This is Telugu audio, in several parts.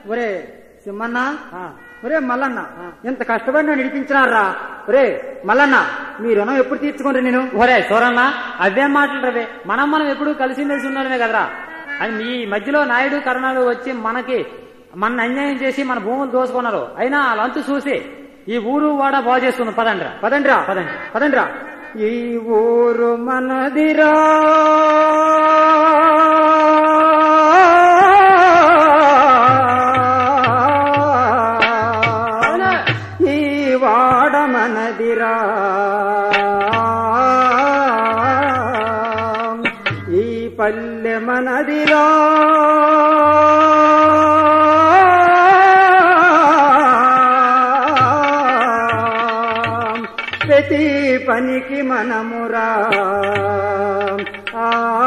ఒరే సింహన్న ఆ, ఒరే మల్లన్న ఎంత కష్టపడి నన్ను నడిపించినారా ఒరే మల్లన్న మీ రుణం ఎప్పుడు తీర్చుకోండి నేను ఒరే సూరన్న అవేం మాటలు రవే మనం మనం ఎప్పుడు కలిసి మెలిసి ఉన్నామే కదరా అని మీ మధ్యలో నాయుడు కరణాలు వచ్చి మనకి మన అన్యాయం చేసి మన భూములు దోసుకున్నారు అయినా లంచు చూసి ఈ ఊరు వాడ బాగు చేస్తుంది పదండ్రా పదండ్రా పదండి. పదండ్రా ఈ ఊరు మనదిరా ఈ వాడ మనదిరా ఈ పల్లె మనదిరా ప్రతి పనికి మనమురా ఆ,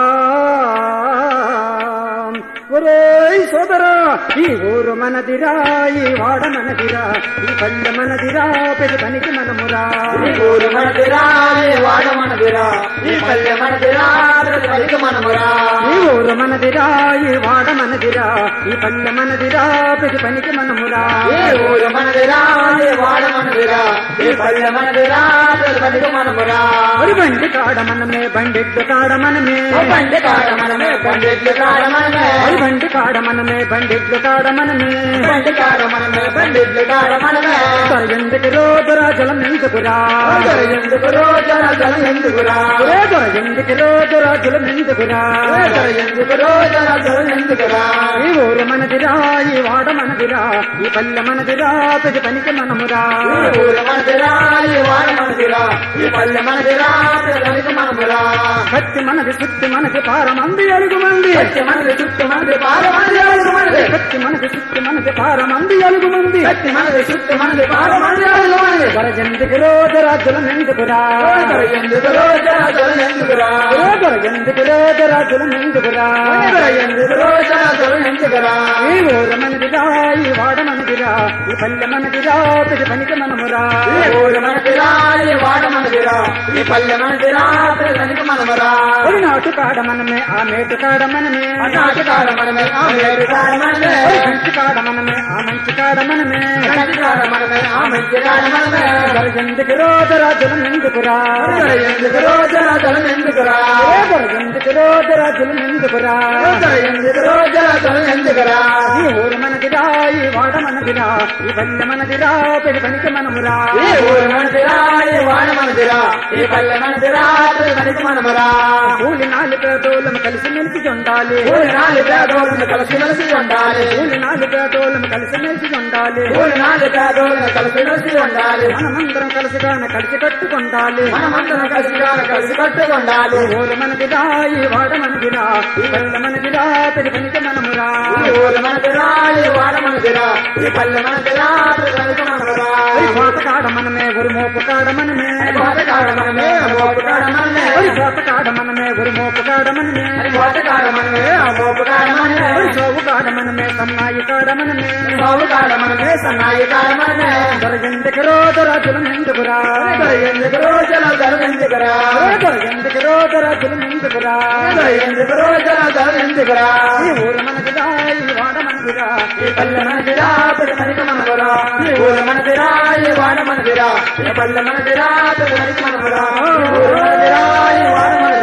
ఒరే సోదరా ఈ ఊరు మనదిరా ఈ వాడ మనదిరా ఈ పల్లె మనదిరా ప్రతి పనికి మనమురా ఈ ఊరు మనదిరా ఈ వాడ మనదిరా ఈ పల్లె మనదిరా ప్రతి పనికి మనమురా ఈ ఊరు మనదిరా ఈ వాడ మనదిరా ఈ పల్లె మనదిరా ప్రతి పనికి మనమురా ఈ ఊరు మనదిరా ఈ వాడ మనదిరా ఈ పల్లె మనదిరా ప్రతి పనికి మనమురా ఒరి బండి కాడ మనమే బండెడ్డు కాడ మనమే ఓ బండి కాడ మనమే బండెడ్లు కాడ మనమే ఒరి బండి కాడ మనమే బండెడ్డు కాడ మనమే బండి కాడ మనమే బండెడ్లు కాడ మనమే ఎందుకు రోజురా జలం ఎందుకురా అందరూ ఎందుకు రోజున జలం ఎందుకురా ఒరే దొర ఎందుకు రోజురా జలం ఎందుకురా అందరూ ఎందుకు రోజున జలం ఎందుకురా ఈ ఊరు మనదిరా ఈ వాడ మనదిరా ఈ పల్లె మనదిరా ప్రతి పనికి మనమురా ఈ ఊరు మనదిరా ఈ వాడ మనదిరా ఈ పల్లె మనదిరా ప్రతి పనికి మనమురా భక్తి మనది సుత్తి మనకి పారమంది అలుగు మంది సత్య మనది చుట్టూ మనది పాల మనది అడుగు మనది భక్తి మనకి సుత్తి మనకి పారమంది అలుగు మంది సత్య మనది చుట్టూ మనది పాల మనది అడుగు మనది దొర ఎందుకు రోజురా జలం ఎందుకురా అందరూ ఎందుకు రోజున జలం ఎందుకురా ఒరే దొర ఎందుకు రోజురా జలం ఎందుకురా అందరూ ఎందుకు రోజున జలం ఎందుకురా ఈ ఊరు మనదిరా ఈ వాడ మనదిరా ఈ పల్లె మనదిరా ప్రతి పనికి మనమురా ఈ ఊరు మనదిరా ఈ వాడ మనదిరా ఈ పల్లె మనదిరా ప్రతి పనికి మనమురా ఒరి నాటు కాడ మనమే ఆ మేటు కాడ మనమే అన్నాటి కాడ మనమే ఆ మేటి కాడ మనమే ఒరి మంచి కాడ మనమే ఆ మంచి కాడ మనమే గంటి కాడ మనమే ఆ మంచి కాడ మనమే దొర ఎందుకు రోజురా జలం ఎందుకురా అందరూ ఎందుకు రోజున జలం ఎందుకురా ఒరే దొర ఎందుకు రోజురా జలం ఎందుకురా అందరూ ఎందుకు రోజున జలం ఎందుకురా ఈ ఊరు మనదిరా ఈ వాడ మనదిరా ఈ పల్లె మనదిరా పెళ్లి పనికి మనమురా ఈ ఊరు మనదిరా ఈ వాడ మనదిరా ఈ పల్లె మనదిరా ప్రతి పనికి మనమురా కూలి నాలుగు తోలం కలిసి మెలిసి ఉండాలి ఊరి నాలుగు పేదోళ్ళని కలిసి మెలిసి ఉండాలి కూలి నాలుగు తోలం కలిసి మెలిసి ఉండాలి ఊరి నాలుగు పేదోళ్ళని కలిసి మెలిసి ఉండాలి మనమందరం కలిసిగాన కలిసి కట్టుకుండాలి మనమందరం కలిసిగా కలిసి కట్టుకుండాలి ఊరు మనదిరా ఈ వాడ మనదిరా ఈ పల్లె మనదిరా పెళ్లి పనికి మనమురా ఈ ఊరు మనదిరా ఈ వాడ మనదిరా ఈ పల్లె మనదిరా ప్రతి పనికి మనమురా ఒరి కోత కాడ మనమే ఒరి మోపు కాడ మనమే కోట కాడ మనమే ఆ మోపు కాడ మనమే ఒరి కోత కాడ మనమే ఒరి మోపు కాడ మనమే కోట కాడ మనమే ఆ మోపు కాడ మనమే ఒరి సోవు కాడ మనమే సన్నాయి కాడ మనమే బావు కాడ మనమే సన్నాయి కాడ మనమే దొరగెందుకు రోజురాజులు ఎందుకురా ఎందుకు రోజున జలం ఎందుకురా దొరగెందుకు రోజురాజులు ఎందుకురా ఎందుకు రోజున జలం ఎందుకురా ఈ ఊరు మనదిరా ఈ వాడ మనదిరా ఈ పల్లె మనదిరా ప్రతి పనికి మనమురా ఈ ఊరు మనదిరా ఈ వాడ మనదిరా ఈ పల్లె మనదిరా ప్రతి పనికి మనమురా ఈ ఊరు మనదిరా ఈ వాడ మనదిరా